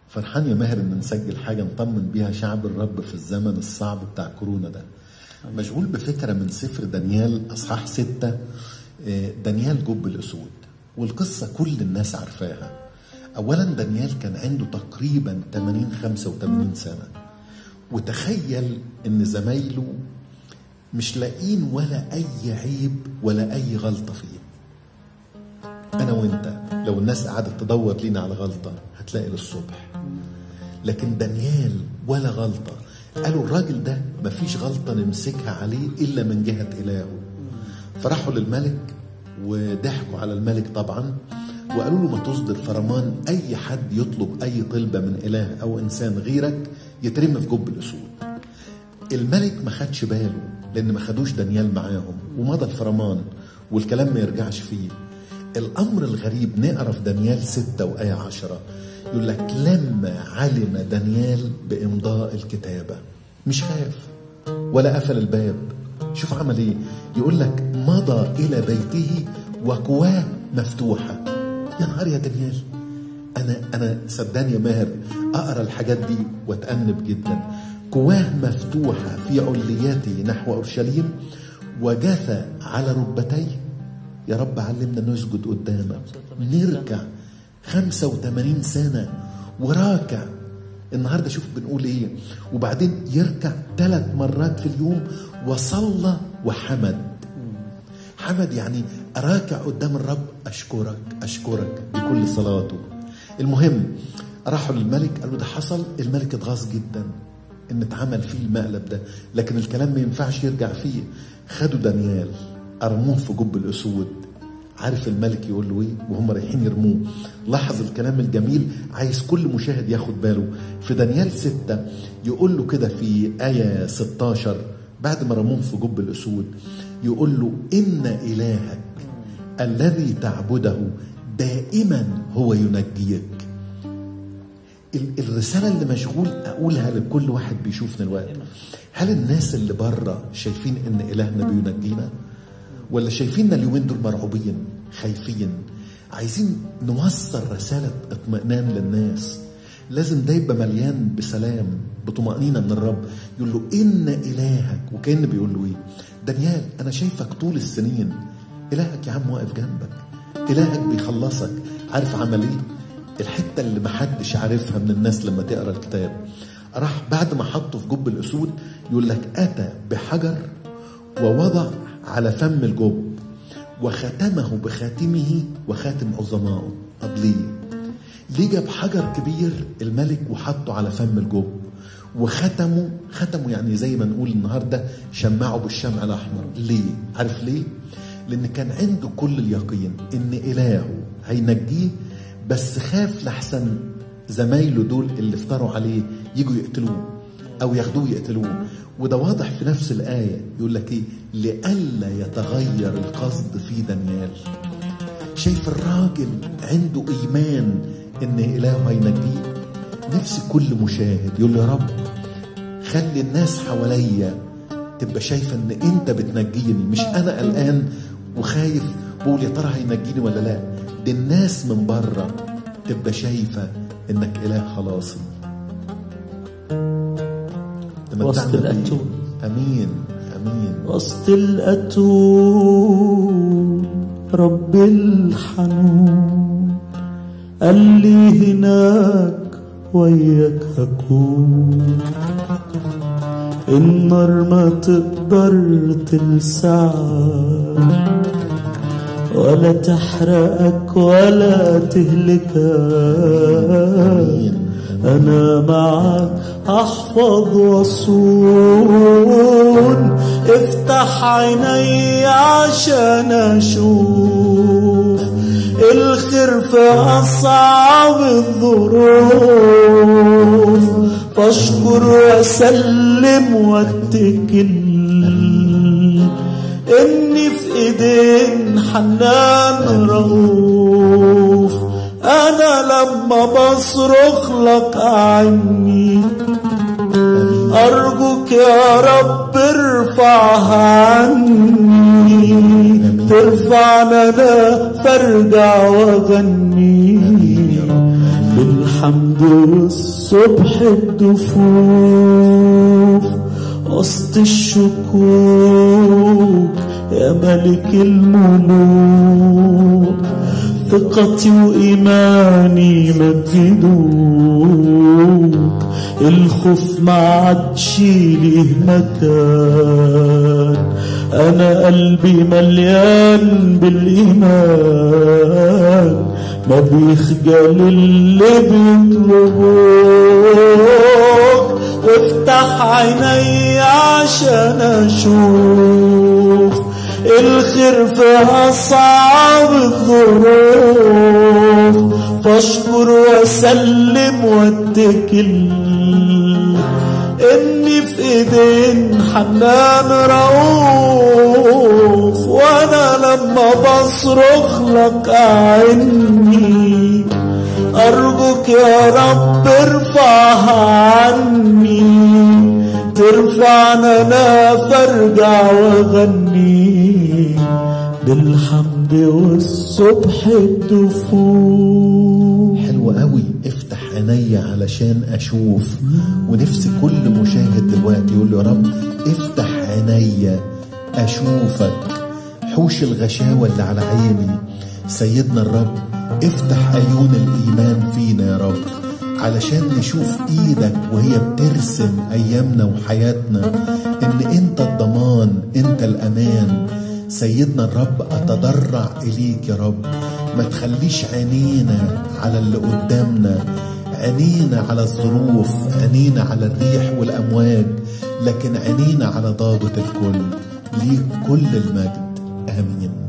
فرحان يا ماهر ان نسجل حاجه نطمن بيها شعب الرب في الزمن الصعب بتاع كورونا ده مشغول بفكره من سفر دانيال اصحاح ستة آه، دانيال جب الاسود والقصه كل الناس عارفاها اولا دانيال كان عنده تقريبا 80 85 سنه وتخيل ان زمايله مش لاقين ولا اي عيب ولا اي غلطه فيه انا وانت لو الناس قعدت تدور لينا على غلطه هتلاقي للصبح لكن دانيال ولا غلطه قالوا الراجل ده مفيش غلطه نمسكها عليه الا من جهه الهه فراحوا للملك وضحكوا على الملك طبعا وقالوا له ما تصدر فرمان اي حد يطلب اي طلبه من اله او انسان غيرك يترمي في جب الاسود الملك ما خدش باله لان ما خدوش دانيال معاهم ومضى الفرمان والكلام ما يرجعش فيه الامر الغريب نقرا في دانيال ستة وآية عشرة يقول لك لما علم دانيال بامضاء الكتابه مش خاف ولا قفل الباب شوف عمل ايه يقول لك مضى الى بيته وكواه مفتوحه يا نهار يا دانيال انا انا صدقني يا ماهر اقرا الحاجات دي واتأنب جدا كواه مفتوحه في علياته نحو اورشليم وجثى على ركبتيه يا رب علمنا نسجد قدامك نركع 85 سنه وراكع النهارده شوف بنقول ايه وبعدين يركع ثلاث مرات في اليوم وصلى وحمد حمد يعني راكع قدام الرب اشكرك اشكرك بكل صلاته المهم راحوا للملك قالوا ده حصل الملك اتغاظ جدا ان اتعمل فيه المقلب ده لكن الكلام ما ينفعش يرجع فيه خدوا دانيال ارموه في جب الاسود عارف الملك يقول له ايه وهم رايحين يرموه لاحظ الكلام الجميل عايز كل مشاهد ياخد باله في دانيال ستة يقول له كده في آية 16 بعد ما رموه في جب الأسود يقول له إن إلهك الذي تعبده دائما هو ينجيك ال- الرسالة اللي مشغول أقولها لكل واحد بيشوفنا الوقت هل الناس اللي بره شايفين إن إلهنا بينجينا ولا شايفيننا اليومين دول مرعوبين خايفين عايزين نوصل رسالة اطمئنان للناس لازم ده يبقى مليان بسلام بطمأنينة من الرب يقول له إن إلهك وكأن بيقول له إيه دانيال أنا شايفك طول السنين إلهك يا عم واقف جنبك إلهك بيخلصك عارف عمل إيه الحتة اللي محدش عارفها من الناس لما تقرأ الكتاب راح بعد ما حطه في جب الأسود يقول لك أتى بحجر ووضع على فم الجب وختمه بخاتمه وخاتم عظمائه طب ليه ليه جاب حجر كبير الملك وحطه على فم الجب وختمه ختمه يعني زي ما نقول النهارده شمعه بالشمع الاحمر ليه عارف ليه لان كان عنده كل اليقين ان الهه هينجيه بس خاف لحسن زمايله دول اللي افتروا عليه يجوا يقتلوه او ياخدوه يقتلوه وده واضح في نفس الآية يقول لك إيه لئلا يتغير القصد في دانيال شايف الراجل عنده إيمان إن إلهه هينجيه نفسي كل مشاهد يقول يا رب خلي الناس حواليا تبقى شايفة إن أنت بتنجيني مش أنا قلقان وخايف بقول يا ترى هينجيني ولا لا دي الناس من بره تبقى شايفة إنك إله خلاصي وسط الأتون امين امين وسط الأتون رب الحنون قال لي هناك وياك هكون النار ما تقدر تلسعك ولا تحرقك ولا تهلكك أنا معك أحفظ وصون افتح عيني عشان أشوف الخير في أصعب الظروف فاشكر وسلم واتكل إني في إيدين حنان رؤوف أنا لما بصرخ لك عني أرجوك يا رب ارفعها عني ترفعنا أنا فارجع وأغني بالحق بالحمد والصبح الدفوف وسط الشكوك يا ملك الملوك ثقتي وإيماني مجدوك الخوف ما عادش ليه مكان أنا قلبي مليان بالإيمان ما بيخجل اللي بيطلبوك وافتح عيني عشان اشوف الخير في اصعب الظروف فاشكر واسلم واتكل اني في ايدين حنان رؤوف وانا لما بصرخ لك اعني ارجوك يا رب ارفعها عني ترفعنا انا فارجع واغني بالحمد والصبح الدفوف حلو قوي افتح عيني علشان اشوف ونفسي كل مشاهد دلوقتي يقول له يا رب افتح عيني اشوفك حوش الغشاوة اللي على عيني سيدنا الرب افتح عيون الايمان فينا يا رب علشان نشوف ايدك وهي بترسم ايامنا وحياتنا ان انت الضمان انت الامان سيدنا الرب اتضرع اليك يا رب ما تخليش عينينا على اللي قدامنا عينينا على الظروف عينينا على الريح والامواج لكن عينينا على ضابط الكل ليك كل المجد امين